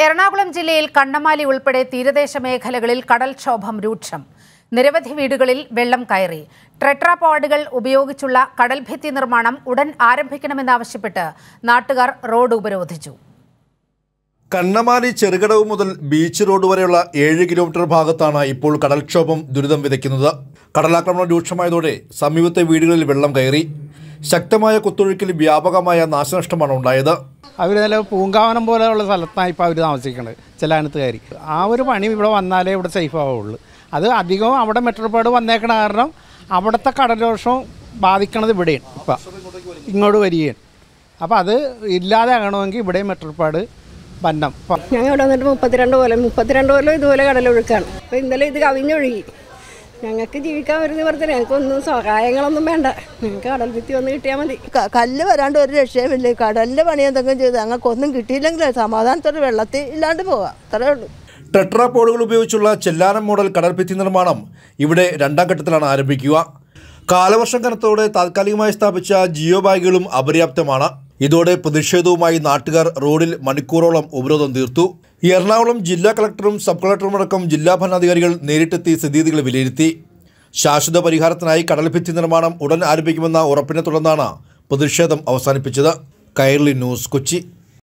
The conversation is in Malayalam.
എറണാകുളം ജില്ലയിൽ കണ്ണമാലി ഉൾപ്പെടെ തീരദേശ മേഖലകളിൽ കടൽക്ഷോഭം രൂക്ഷം നിരവധി വീടുകളിൽ വെള്ളം കയറി ട്രെട്രാപോഡുകൾ ഉപയോഗിച്ചുള്ള കടൽഭിത്തി നിർമ്മാണം ഉടൻ ആരംഭിക്കണമെന്നാവശ്യപ്പെട്ട് നാട്ടുകാർ റോഡ് ഉപരോധിച്ചു കണ്ണമാലി ചെറുകടവ് മുതൽ ബീച്ച് റോഡ് വരെയുള്ള ഏഴ് കിലോമീറ്റർ ഭാഗത്താണ് ഇപ്പോൾ കടൽക്ഷോഭം ദുരിതം വിതയ്ക്കുന്നത് കടലാക്രമണം രൂക്ഷമായതോടെ സമീപത്തെ വീടുകളിൽ വെള്ളം കയറി ശക്തമായ കുത്തൊഴുക്കിൽ വ്യാപകമായ നാശനഷ്ടമാണ് ഉണ്ടായത് അവർ നല്ല പൂങ്കാവനം പോലെയുള്ള സ്ഥലത്താണ് ഇപ്പോൾ അവർ താമസിക്കുന്നത് ചിലാനത്തുകാരി ആ ഒരു പണി ഇവിടെ വന്നാലേ ഇവിടെ സേഫ് ആവുള്ളൂ അത് അധികവും അവിടെ മെട്രോപാട് വന്നേക്കണ കാരണം അവിടുത്തെ കടലോഷം ബാധിക്കണത് ഇവിടെയാണ് ഇപ്പം ഇങ്ങോട്ട് വരികയാണ് അപ്പോൾ അത് ഇല്ലാതെ ആകണമെങ്കിൽ ഇവിടെ മെട്രോപാട് വന്നം ഇപ്പം ഞങ്ങൾ ഇവിടെ വന്നിട്ട് മുപ്പത്തിരണ്ട് കൊല്ലം മുപ്പത്തിരണ്ട് കൊല്ലം ഇതുപോലെ കടലൊഴുക്കാണ് അപ്പോൾ ഇന്നലെ ഇത് കവിഞ്ഞൊഴുകി ഞങ്ങൾക്ക് ജീവിക്കാൻ വരുന്ന പറഞ്ഞാൽ ഞങ്ങൾക്ക് ഒന്നും സഹായങ്ങളൊന്നും വേണ്ട ഞങ്ങൾക്ക് കടൽ ഭിത്തി ഒന്ന് കിട്ടിയാൽ മതി ക- കല്ല് വരാണ്ട് ഒരു രക്ഷയുമില്ല കടലിൻ്റെ പണി എന്തെങ്കിലും ചെയ്ത് ഞങ്ങൾക്കൊന്നും കിട്ടിയില്ലെങ്കിൽ സമാധാനത്തോടെ വെള്ളത്തിൽ ഇല്ലാണ്ട് പോവാം അത്രേ ഉള്ളൂ ടെട്രാപോഡുകൾ ഉപയോഗിച്ചുള്ള ചെല്ലാനം മോഡൽ കടൽഭിത്തി നിർമ്മാണം ഇവിടെ രണ്ടാം ഘട്ടത്തിലാണ് ആരംഭിക്കുക കാലവർഷം കനത്തോടെ താൽക്കാലികമായി സ്ഥാപിച്ച ജിയോ ബാഗുകളും അപര്യാപ്തമാണ് ഇതോടെ പ്രതിഷേധവുമായി നാട്ടുകാർ റോഡിൽ മണിക്കൂറോളം ഉപരോധം തീർത്തു എറണാകുളം ജില്ലാ കളക്ടറും സബ് കളക്ടറും അടക്കം ജില്ലാ ഭരണാധികാരികൾ നേരിട്ടെത്തി സ്ഥിതിഗതികൾ വിലയിരുത്തി ശാശ്വത പരിഹാരത്തിനായി കടൽഭിത്തി നിർമ്മാണം ഉടൻ ആരംഭിക്കുമെന്ന ഉറപ്പിനെ തുടർന്നാണ് പ്രതിഷേധം അവസാനിപ്പിച്ചത് കൈർലി ന്യൂസ് കൊച്ചി